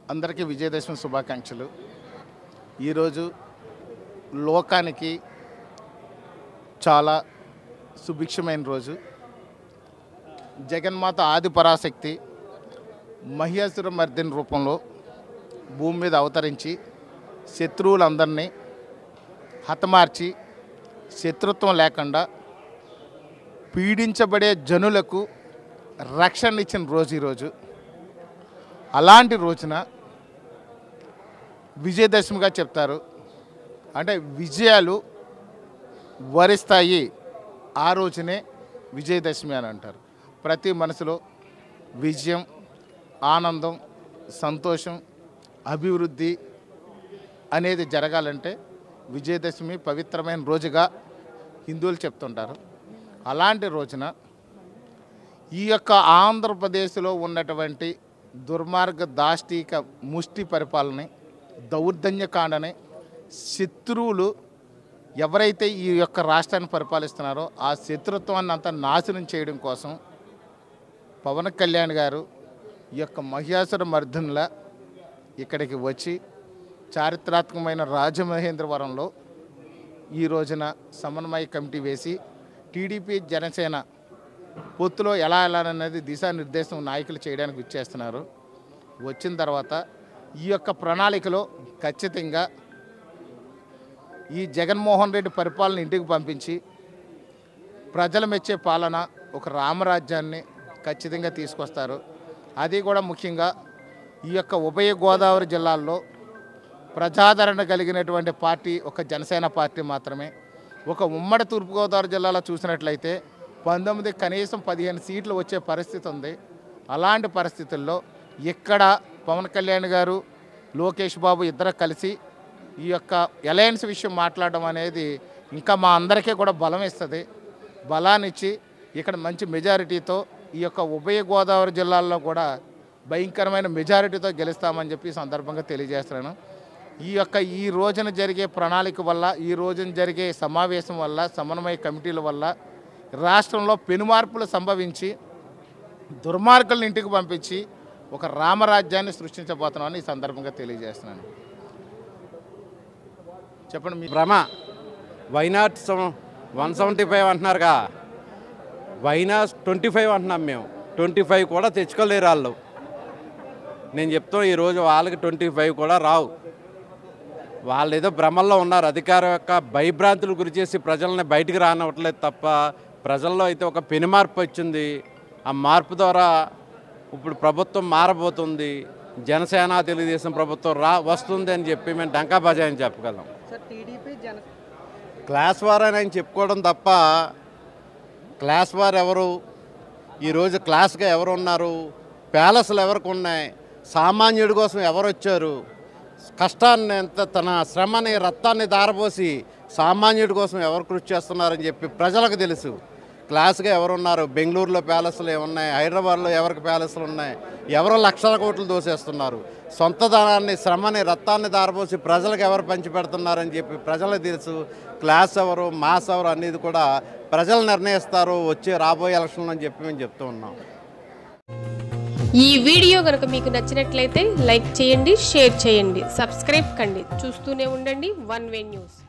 అందరికీ విజయదశమి శుభాకాంక్షలు ఈరోజు లోకానికి చాలా సుభిక్షమైన రోజు జగన్మాత ఆది పరాశక్తి మహ్యాసుర మర్దిని రూపంలో భూమి మీద అవతరించి శత్రువులందరినీ హతమార్చి శత్రుత్వం లేకుండా పీడించబడే జనులకు రక్షణ ఇచ్చిన రోజు ఈరోజు అలాంటి రోజున విజయదశమిగా చెప్తారు అంటే విజయాలు వరిస్తాయి ఆ రోజునే విజయదశమి అని అంటారు ప్రతి మనసులో విజయం ఆనందం సంతోషం అభివృద్ధి అనేది జరగాలంటే విజయదశమి పవిత్రమైన రోజుగా హిందువులు చెప్తుంటారు అలాంటి రోజున ఈ యొక్క ఆంధ్రప్రదేశ్లో ఉన్నటువంటి దుర్మార్గ దాష్టీక ముష్టి పరిపాలన దౌర్జన్యకాండని శత్రువులు ఎవరైతే ఈ యొక్క రాష్ట్రాన్ని పరిపాలిస్తున్నారో ఆ శత్రుత్వాన్ని అంతా నాశనం చేయడం కోసం పవన్ కళ్యాణ్ గారు ఈ యొక్క మహ్యాసుర మర్ధనుల ఇక్కడికి వచ్చి చారిత్రాత్మకమైన రాజమహేంద్రవరంలో ఈ రోజున సమన్వయ కమిటీ వేసి టీడీపీ జనసేన పొత్తులో ఎలా వెళ్ళాలనేది దిశానిర్దేశం నాయకులు చేయడానికి ఇచ్చేస్తున్నారు వచ్చిన తర్వాత ఈ యొక్క ప్రణాళికలో ఖచ్చితంగా ఈ జగన్మోహన్ రెడ్డి పరిపాలన ఇంటికి పంపించి ప్రజలు మెచ్చే పాలన ఒక రామరాజ్యాన్ని ఖచ్చితంగా తీసుకొస్తారు అది కూడా ముఖ్యంగా ఈ యొక్క ఉభయ గోదావరి జిల్లాల్లో ప్రజాదరణ కలిగినటువంటి పార్టీ ఒక జనసేన పార్టీ మాత్రమే ఒక ఉమ్మడి తూర్పుగోదావరి జిల్లాలో చూసినట్లయితే పంతొమ్మిది కనీసం పదిహేను సీట్లు వచ్చే పరిస్థితి ఉంది అలాంటి పరిస్థితుల్లో ఇక్కడ పవన్ కళ్యాణ్ గారు లోకేష్ బాబు ఇద్దరు కలిసి ఈ యొక్క అలయన్స్ విషయం మాట్లాడడం అనేది ఇంకా మా అందరికీ కూడా బలం ఇస్తుంది బలాన్నిచ్చి ఇక్కడ మంచి మెజారిటీతో ఈ యొక్క ఉభయ గోదావరి జిల్లాల్లో కూడా భయంకరమైన మెజారిటీతో గెలుస్తామని చెప్పి ఈ సందర్భంగా తెలియజేస్తున్నాను ఈ యొక్క ఈ రోజున జరిగే ప్రణాళిక వల్ల ఈ రోజున జరిగే సమావేశం వల్ల సమన్వయ కమిటీల వల్ల రాష్ట్రంలో పెనుమార్పులు సంభవించి దుర్మార్గులను ఇంటికి పంపించి ఒక రామరాజ్యాన్ని సృష్టించబోతున్నామని ఈ సందర్భంగా తెలియజేస్తున్నాను చెప్పండి మీ భ్రమ వైనాట్ వన్ సెవెంటీ ఫైవ్ అంటున్నారుగా వైనాట్ ట్వంటీ ఫైవ్ అంటున్నాం మేము ట్వంటీ ఫైవ్ కూడా తెచ్చుకోలేరు వాళ్ళు నేను చెప్తాను ఈరోజు వాళ్ళకి ట్వంటీ ఫైవ్ కూడా రావు వాళ్ళు ఏదో భ్రమల్లో ఉన్నారు అధికారం యొక్క భయభ్రాంతులు గురి చేసి ప్రజల్ని బయటికి రానివ్వట్లేదు తప్ప ప్రజల్లో అయితే ఒక పెనుమార్పు వచ్చింది ఆ మార్పు ద్వారా ఇప్పుడు ప్రభుత్వం మారబోతుంది జనసేన తెలుగుదేశం ప్రభుత్వం రా వస్తుంది అని చెప్పి మేము డంకా బజాయని చెప్పగలం సార్ టీడీపీ జన క్లాస్ వార్ అని ఆయన చెప్పుకోవడం తప్ప క్లాస్ వార్ ఎవరు ఈరోజు క్లాస్గా ఎవరు ఉన్నారు ప్యాలెస్లు ఎవరికి ఉన్నాయి సామాన్యుడి కోసం ఎవరు వచ్చారు కష్టాన్ని ఎంత తన శ్రమని రక్తాన్ని దారపోసి సామాన్యుడి కోసం ఎవరు కృషి చేస్తున్నారని చెప్పి ప్రజలకు తెలుసు క్లాస్గా ఎవరున్నారు బెంగళూరులో ప్యాలెస్లు ఏమున్నాయి హైదరాబాద్లో ఎవరికి ప్యాలెస్లు ఉన్నాయి ఎవరు లక్షల కోట్లు దోసేస్తున్నారు సొంత ధనాన్ని శ్రమని రక్తాన్ని దారపోసి ప్రజలకు ఎవరు పంచి పెడుతున్నారని చెప్పి ప్రజలకు తెలుసు క్లాస్ ఎవరు మాస్ ఎవరు అనేది కూడా ప్రజలు నిర్ణయిస్తారు వచ్చే రాబోయే ఎలక్షన్లు అని చెప్పి మేము చెప్తూ ఉన్నాం ఈ వీడియో కనుక మీకు నచ్చినట్లయితే లైక్ చేయండి షేర్ చేయండి సబ్స్క్రైబ్ కండి చూస్తూనే ఉండండి వన్ వే న్యూస్